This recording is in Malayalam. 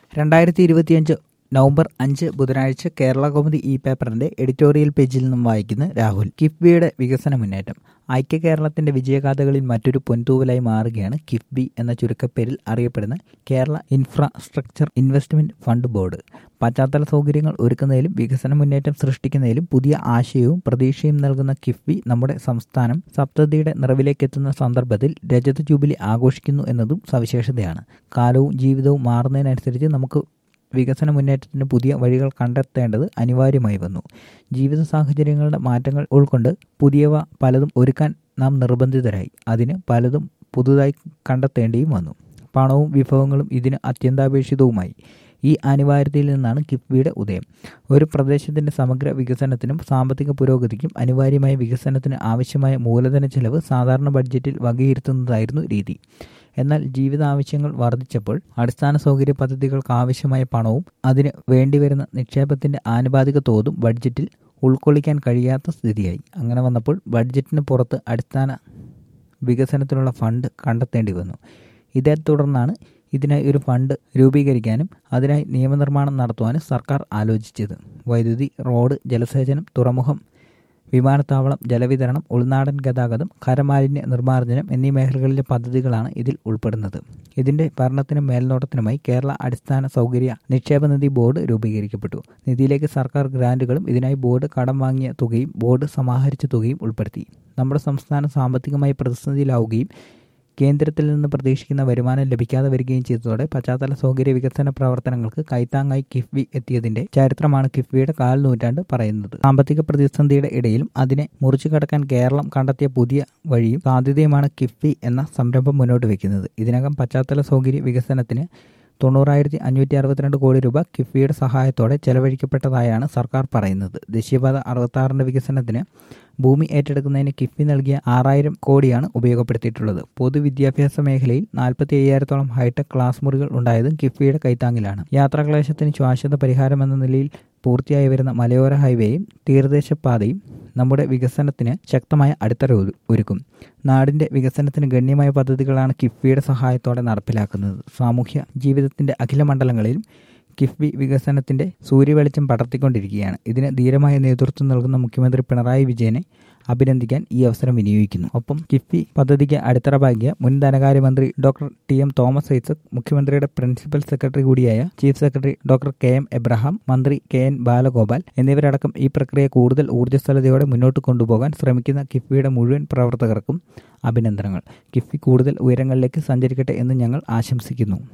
രണ്ടായിരത്തി ഇരുപത്തിയഞ്ച് നവംബർ അഞ്ച് ബുധനാഴ്ച കേരള കൗമുദി ഇ പേപ്പറിന്റെ എഡിറ്റോറിയൽ പേജിൽ നിന്നും വായിക്കുന്ന രാഹുൽ കിഫ്ബിയുടെ വികസന മുന്നേറ്റം ഐക്യ കേരളത്തിന്റെ വിജയഗാഥകളിൽ മറ്റൊരു പൊൻതൂവലായി മാറുകയാണ് കിഫ്ബി എന്ന ചുരുക്കപ്പേരിൽ അറിയപ്പെടുന്ന Kerala infrastructure investment fund board പശ്ചാത്തല സൗകര്യങ്ങൾ ഒരുക്കുന്നതിലും വികസന മുന്നേറ്റം സൃഷ്ടിക്കുന്നതിലും പുതിയ ആശയവും പ്രതീക്ഷയും നൽകുന്ന കിഫ്ബി നമ്മുടെ സംസ്ഥാനം സപ്തതിയുടെ നിറവിലേക്കെത്തുന്ന സന്ദർഭത്തിൽ രജത ജൂബിലി ആഘോഷിക്കുന്നു എന്നതും സവിശേഷതയാണ് കാലവും ജീവിതവും മാറുന്നതിനനുസരിച്ച് നമുക്ക് വികസന മുന്നേറ്റത്തിന് പുതിയ വഴികൾ കണ്ടെത്തേണ്ടത് അനിവാര്യമായി വന്നു ജീവിത സാഹചര്യങ്ങളുടെ മാറ്റങ്ങൾ ഉൾക്കൊണ്ട് പുതിയവ പലതും ഒരുക്കാൻ നാം നിർബന്ധിതരായി അതിന് പലതും പുതുതായി കണ്ടെത്തേണ്ടിയും വന്നു പണവും വിഭവങ്ങളും ഇതിന് അത്യന്താപേക്ഷിതവുമായി ഈ അനിവാര്യതയിൽ നിന്നാണ് കിഫ്ബിയുടെ ഉദയം ഒരു പ്രദേശത്തിൻ്റെ സമഗ്ര വികസനത്തിനും സാമ്പത്തിക പുരോഗതിക്കും അനിവാര്യമായ വികസനത്തിന് ആവശ്യമായ മൂലധന ചെലവ് സാധാരണ ബഡ്ജറ്റിൽ വകയിരുത്തുന്നതായിരുന്നു രീതി എന്നാൽ ജീവിത ആവശ്യങ്ങൾ വർദ്ധിച്ചപ്പോൾ അടിസ്ഥാന സൗകര്യ പദ്ധതികൾക്ക് ആവശ്യമായ പണവും അതിന് വേണ്ടിവരുന്ന നിക്ഷേപത്തിന്റെ ആനുപാതിക തോതും ബഡ്ജറ്റിൽ ഉൾക്കൊള്ളിക്കാൻ കഴിയാത്ത സ്ഥിതിയായി അങ്ങനെ വന്നപ്പോൾ ബഡ്ജറ്റിന് പുറത്ത് അടിസ്ഥാന വികസനത്തിനുള്ള ഫണ്ട് കണ്ടെത്തേണ്ടി വന്നു ഇതേ തുടർന്നാണ് ഇതിനായി ഒരു ഫണ്ട് രൂപീകരിക്കാനും അതിനായി നിയമനിർമ്മാണം നടത്തുവാനും സർക്കാർ ആലോചിച്ചത് വൈദ്യുതി റോഡ് ജലസേചനം തുറമുഖം വിമാനത്താവളം ജലവിതരണം ഉൾനാടൻ ഗതാഗതം ഖരമാലിന്യ നിർമ്മാർജ്ജനം എന്നീ മേഖലകളിലെ പദ്ധതികളാണ് ഇതിൽ ഉൾപ്പെടുന്നത് ഇതിന്റെ ഭരണത്തിനും മേൽനോട്ടത്തിനുമായി കേരള അടിസ്ഥാന സൗകര്യ നിക്ഷേപ നിധി ബോർഡ് രൂപീകരിക്കപ്പെട്ടു നിധിയിലേക്ക് സർക്കാർ ഗ്രാന്റുകളും ഇതിനായി ബോർഡ് കടം വാങ്ങിയ തുകയും ബോർഡ് സമാഹരിച്ച തുകയും ഉൾപ്പെടുത്തി നമ്മുടെ സംസ്ഥാനം സാമ്പത്തികമായി പ്രതിസന്ധിയിലാവുകയും കേന്ദ്രത്തിൽ നിന്ന് പ്രതീക്ഷിക്കുന്ന വരുമാനം ലഭിക്കാതെ വരികയും ചെയ്തതോടെ പശ്ചാത്തല സൗകര്യ വികസന പ്രവർത്തനങ്ങൾക്ക് കൈത്താങ്ങായി കിഫ്ബി എത്തിയതിന്റെ ചരിത്രമാണ് കിഫ്ബിയുടെ കാൽ നൂറ്റാണ്ട് പറയുന്നത് സാമ്പത്തിക പ്രതിസന്ധിയുടെ ഇടയിലും അതിനെ മുറിച്ചു കടക്കാൻ കേരളം കണ്ടെത്തിയ പുതിയ വഴിയും സാധ്യതയുമാണ് കിഫ്ബി എന്ന സംരംഭം മുന്നോട്ട് വയ്ക്കുന്നത് ഇതിനകം പശ്ചാത്തല സൗകര്യ വികസനത്തിന് തൊണ്ണൂറായിരത്തി അഞ്ഞൂറ്റി അറുപത്തിരണ്ട് കോടി രൂപ കിഫ്ബിയുടെ സഹായത്തോടെ ചെലവഴിക്കപ്പെട്ടതായാണ് സർക്കാർ പറയുന്നത് ദേശീയപാത അറുപത്താറിന്റെ വികസനത്തിന് ഭൂമി ഏറ്റെടുക്കുന്നതിന് കിഫ്ബി നൽകിയ ആറായിരം കോടിയാണ് ഉപയോഗപ്പെടുത്തിയിട്ടുള്ളത് പൊതുവിദ്യാഭ്യാസ മേഖലയിൽ നാൽപ്പത്തി അയ്യായിരത്തോളം ഹൈടെക് ക്ലാസ് മുറികൾ ഉണ്ടായതും കിഫ്ബിയുടെ കൈത്താങ്ങിലാണ് യാത്രാക്ലേശത്തിന് ശാശ്വത പരിഹാരമെന്ന നിലയിൽ പൂർത്തിയായി വരുന്ന മലയോര ഹൈവേയും തീരദേശപാതയും നമ്മുടെ വികസനത്തിന് ശക്തമായ അടിത്തറ ഒരുക്കും നാടിന്റെ വികസനത്തിന് ഗണ്യമായ പദ്ധതികളാണ് കിഫ്ബിയുടെ സഹായത്തോടെ നടപ്പിലാക്കുന്നത് സാമൂഹ്യ ജീവിതത്തിന്റെ അഖില മണ്ഡലങ്ങളിലും കിഫ്ബി വികസനത്തിന്റെ സൂര്യവെളിച്ചം പടർത്തിക്കൊണ്ടിരിക്കുകയാണ് ഇതിന് ധീരമായ നേതൃത്വം നൽകുന്ന മുഖ്യമന്ത്രി പിണറായി വിജയനെ അഭിനന്ദിക്കാൻ ഈ അവസരം വിനിയോഗിക്കുന്നു ഒപ്പം കിഫ്ബി പദ്ധതിക്ക് അടിത്തറ പാകിയ മുൻ ധനകാര്യമന്ത്രി doctor T M Thomas Isaac മുഖ്യമന്ത്രിയുടെ പ്രിൻസിപ്പൽ സെക്രട്ടറി കൂടിയായ chief secretary doctor K M Abraham മന്ത്രി കെ എൻ ബാലഗോപാൽ എന്നിവരടക്കം ഈ പ്രക്രിയ കൂടുതൽ ഊർജ്ജസ്വലതയോടെ മുന്നോട്ട് കൊണ്ടുപോകാൻ ശ്രമിക്കുന്ന കിഫ്ബിയുടെ മുഴുവൻ പ്രവർത്തകർക്കും അഭിനന്ദനങ്ങൾ കിഫ്ബി കൂടുതൽ ഉയരങ്ങളിലേക്ക് സഞ്ചരിക്കട്ടെ എന്ന് ഞങ്ങൾ ആശംസിക്കുന്നു